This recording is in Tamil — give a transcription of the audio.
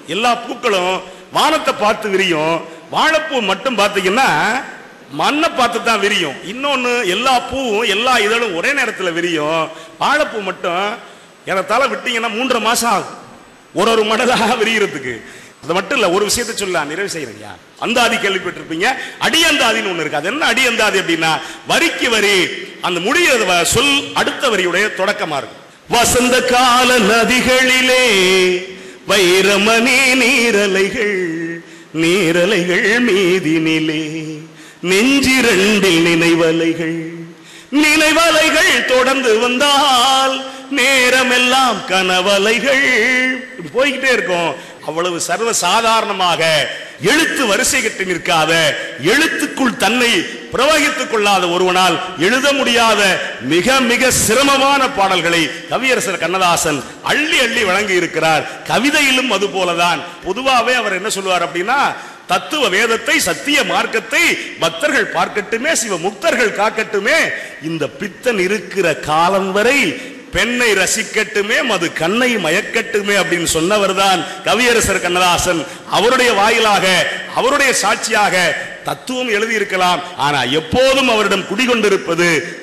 எல்லா பூக்களும் வானத்தை பார்த்து விரியும் வாழைப்பூ மட்டும் பார்த்தீங்கன்னா மண்ணை பார்த்து தான் விரியும் இன்னொன்று எல்லா பூவும் எல்லா இதழும் ஒரே நேரத்தில் விரியும் வாழைப்பூ மட்டும் ஏறத்தாழ விட்டீங்கன்னா மூன்றரை மாசம் ஆகும் ஒரு ஒரு மடலாக விரிகிறதுக்கு அது மட்டும் இல்ல ஒரு விஷயத்தை சொல்ல நிறைவு செய்யறீங்க அந்தாதி கேள்விப்பட்டிருப்பீங்க அடியந்தாதின்னு ஒண்ணு இருக்கு அது என்ன அடியந்தாதி அப்படின்னா வரிக்கு வரி அந்த முடிய வ- சொல் அடுத்த வரியுடைய தொடக்கமா இருக்கும் வசந்த கால நதிகளிலே வைரமணி நீரலைகள் நீரலைகள் மீதினிலே நெஞ்சிரண்டில் நினைவலைகள் நினைவலைகள் தொடர்ந்து வந்தால் நேரமெல்லாம் கனவலைகள் இப்படி போய்கிட்டே இருக்கும் அவ்வளவு சர்வ சாதாரணமாக எழுத்து வரிசை கட்டி நிற்காத எழுத்துக்குள் தன்னை பிரவகித்துக் கொள்ளாத ஒருவனால் எழுத முடியாத மிக மிக சிரமமான பாடல்களை கவியரசர் கண்ணதாசன் அள்ளி அள்ளி வழங்கி இருக்கிறார் கவிதையிலும் அது போலதான் பொதுவாகவே அவர் என்ன சொல்லுவார் அப்படின்னா தத்துவ வேதத்தை சத்திய மார்க்கத்தை பக்தர்கள் பார்க்கட்டுமே சிவ முக்தர்கள் காக்கட்டுமே இந்த பித்தன் இருக்கிற காலம் வரை பெண்ணை ரசிக்கட்டுமே மது கண்ணை மயக்கட்டுமே அப்படின்னு சொன்னவர் தான் கவியரசர் கண்ணதாசன் அவருடைய வாயிலாக அவருடைய சாட்சியாக தத்துவம் எழுதியிருக்கலாம் ஆனா எப்போதும் அவரிடம் குடிகொண்டிருப்பது